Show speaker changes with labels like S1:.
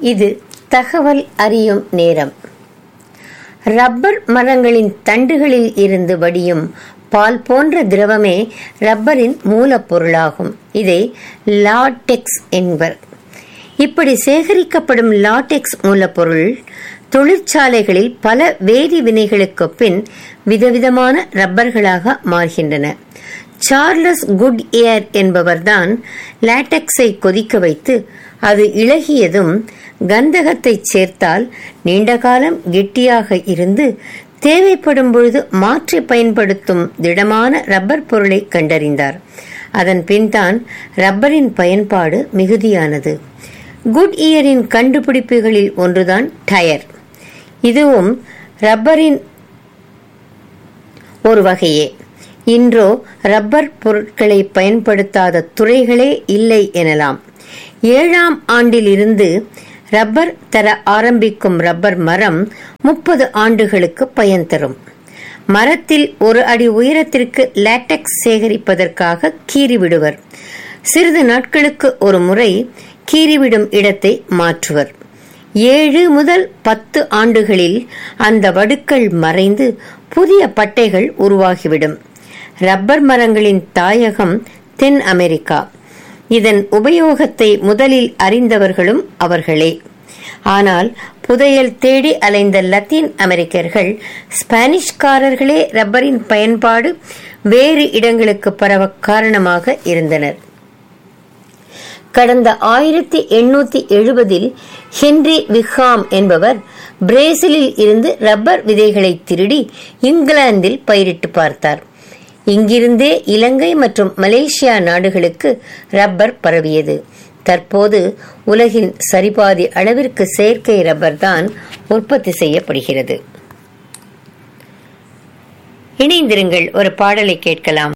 S1: இது தகவல் அறியும் நேரம் ரப்பர் மரங்களின் தண்டுகளில் இருந்து வடியும் பால் போன்ற திரவமே ரப்பரின் மூலப்பொருளாகும் இதை லாடெக்ஸ் என்பர் இப்படி சேகரிக்கப்படும் லாடெக்ஸ் மூலப்பொருள் தொழிற்சாலைகளில் பல வேதி வினைகளுக்கு பின் விதவிதமான ரப்பர்களாக மாறுகின்றன சார்லஸ் குட் ஏர் என்பவர்தான் லாட்டெக்ஸை கொதிக்க வைத்து அது இளகியதும் கந்தகத்தை சேர்த்தால் நீண்ட காலம் கெட்டியாக இருந்து தேவைப்படும் பொழுது மாற்றி பயன்படுத்தும் திடமான ரப்பர் பொருளை கண்டறிந்தார் அதன் பின்தான் ரப்பரின் பயன்பாடு மிகுதியானது குட் இயரின் கண்டுபிடிப்புகளில் ஒன்றுதான் டயர் இதுவும் ரப்பரின் ஒரு வகையே இன்றோ ரப்பர் பொருட்களை பயன்படுத்தாத துறைகளே இல்லை எனலாம் ஏழாம் ஆண்டிலிருந்து ரப்பர் தர ஆரம்பிக்கும் ரப்பர் மரம் முப்பது ஆண்டுகளுக்கு பயன் தரும் மரத்தில் ஒரு அடி உயரத்திற்கு லேட்டெக்ஸ் சேகரிப்பதற்காக கீறி விடுவர் சிறிது நாட்களுக்கு ஒரு முறை கீறிவிடும் இடத்தை மாற்றுவர் ஏழு முதல் பத்து ஆண்டுகளில் அந்த வடுக்கள் மறைந்து புதிய பட்டைகள் உருவாகிவிடும் ரப்பர் மரங்களின் தாயகம் தென் அமெரிக்கா இதன் உபயோகத்தை முதலில் அறிந்தவர்களும் அவர்களே ஆனால் புதையல் தேடி அலைந்த லத்தீன் அமெரிக்கர்கள் ஸ்பானிஷ்காரர்களே ரப்பரின் பயன்பாடு வேறு இடங்களுக்கு பரவ காரணமாக இருந்தனர் கடந்த ஆயிரத்தி எண்ணூத்தி எழுபதில் ஹென்றி விஹாம் என்பவர் பிரேசிலில் இருந்து ரப்பர் விதைகளை திருடி இங்கிலாந்தில் பயிரிட்டு பார்த்தார் இங்கிருந்தே இலங்கை மற்றும் மலேசியா நாடுகளுக்கு ரப்பர் பரவியது தற்போது உலகின் சரிபாதி அளவிற்கு செயற்கை ரப்பர் தான் உற்பத்தி செய்யப்படுகிறது இணைந்திருங்கள் ஒரு பாடலை கேட்கலாம்